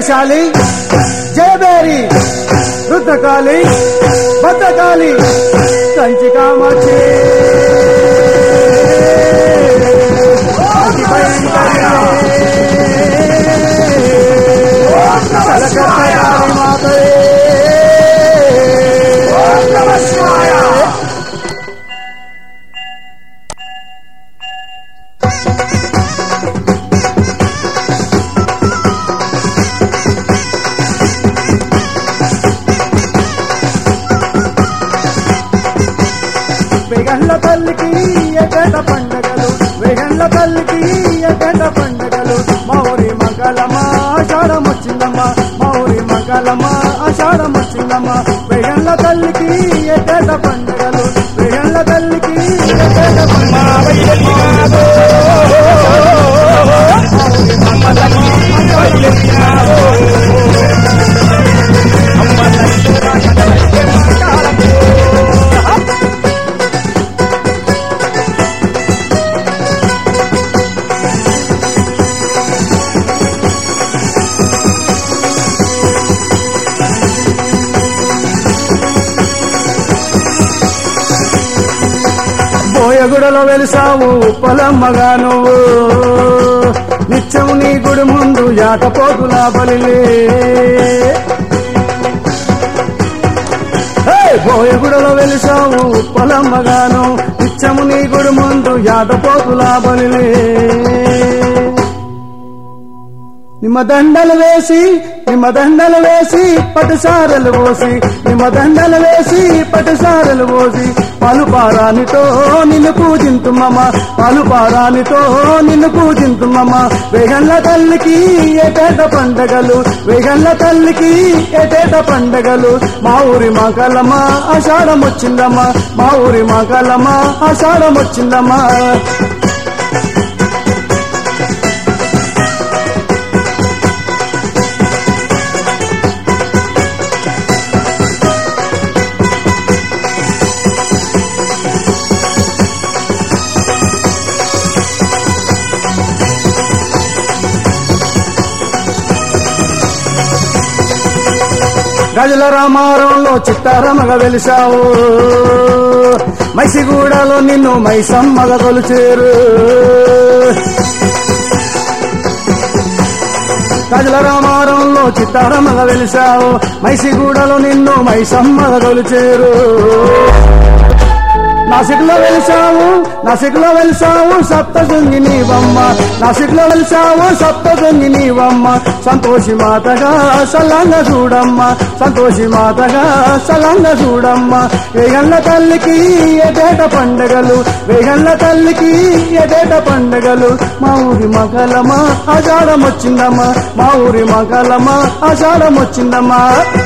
వేదశాలి జయబేరి రుద్రకాళి భద్రకాళి కంచి కామాక్షి అతి భయంకరి కలకత్తారి మాతయే వేగండ్ల తల్లికి ఎగట పండగలు వేగండ్ల తల్లికి ఎగట పండగలు మౌరి మంగళమా ఆషాఢం వచ్చిందమ్మా మౌరి మంగళమా ఆషాఢం వచ్చిందమ్మా వేగండ్ల తల్లికి ఎగట పండగలు వేగండ్ల తల్లికి ఎగట బోయగుడలో వెలిసావు పొలమ్మగా నువ్వు నిత్యము నీ గుడి ముందు యాకపోతులా బలిలే హే! బోయగుడలో వెలిసావు పొలమ్మగాను నిత్యము నీ గుడి ముందు యాకపోతులా బలిలే నిమ్మ దండలు వేసి నిమ్మ దండలు వేసి పటుసారలు పోసి నిమ్మ దండలు వేసి పటుసారలు పోసి పాలుపారానితో నిన్ను పూజింతుమమ్మ పాలుపారానితో నిన్ను పూజింతుమమ్మ వేగండ్ల తల్లికి ఏటేట పండగలు వేగండ్ల తల్లికి ఏటేట పండగలు మా ఊరి మగలమ్మ ఆషాఢం వచ్చిందమ్మా మా ఊరి మగలమ్మ ఆషాఢం వచ్చిందమ్మా గజల రామారంలో చిత్తారమగ వెలిసావు మైసిగూడలో నిన్ను మైసమ్మగ కొలిచేరు గజల రామారంలో చిత్తారమగ వెలిసావు మైసిగూడలో నిన్ను మైసమ్మగ కొలిచేరు నాసిక్లో వెలిసావు నాసిక్లో వెలిసావు సప్తశృంగి నీవమ్మ నాసిక్లో వెలిసావు సప్తశృంగి నీవమ్మ సంతోషి మాతగా సలంగ చూడమ్మ సంతోషి మాతగా సలంగ చూడమ్మ వేగండ్ల తల్లికి ఎటేట పండగలు వేగండ్ల తల్లికి ఎటేట పండగలు మా ఊరి మగలమా ఆషాఢం వచ్చిందమ్మా మా ఊరి మగలమా ఆషాఢం వచ్చిందమ్మా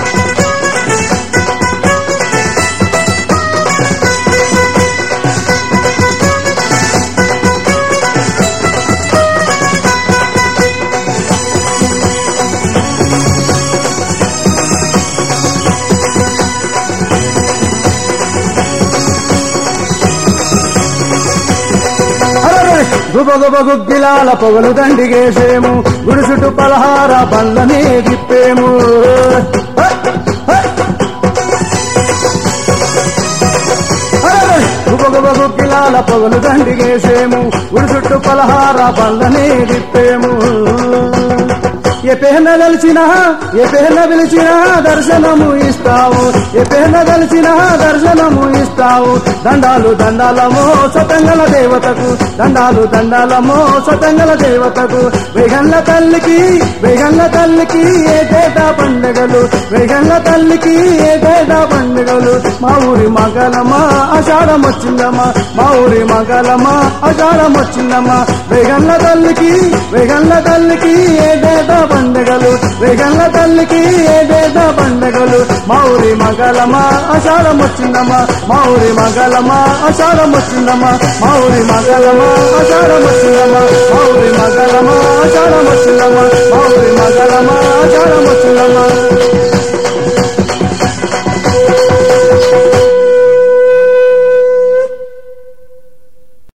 గుబగుబ గుగ్గిలాల పొగలు దండిగేసేము గుడి చుట్టూ పలహార బండ్లనే తిప్పేము గుబగుబ గుగ్గిలాల పొగలు దండిగేసేము గుడి చుట్టూ పలహార బండ్లనే తిప్పేము ఏ పేన కలిసినా ఏ పేన పిలిచినా దర్శనము ఇస్తావు ఏ పేన కలిసినా దర్శనము ఇస్తావు దండాలు దండాలమో సతంగల దేవతకు దండాలు దండాలమో సతంగల దేవతకు వేగండ్ల తల్లికి వేగండ్ల తల్లికి ఏటేటా పండుగలు వేగండ్ల తల్లికి ఏటేటా పండుగలు మా ఊరి మగలమా ఆషాఢం వచ్చిందమ్మా మా ఊరి మగలమా ఆషాఢం వచ్చిందమ్మా వేగండ్ల తల్లికి వేగండ్ల తల్లికి ఏటేటా పండుగలు వేగండ్ల తల్లికి ఏటేటా పండుగలు మా ఊరి మగలమా ఆషాఢం వచ్చిందమ్మా మా ఊరి మగలమా ఆషాఢం వచ్చిందమ్మా మా ఊరి మగలమా ఆషాఢం వచ్చిందమ్మా మా ఊరి మగలమా ఆషాఢం వచ్చిందమ్మా మా ఊరి మగలమా ఆషాఢం వచ్చిందమ్మా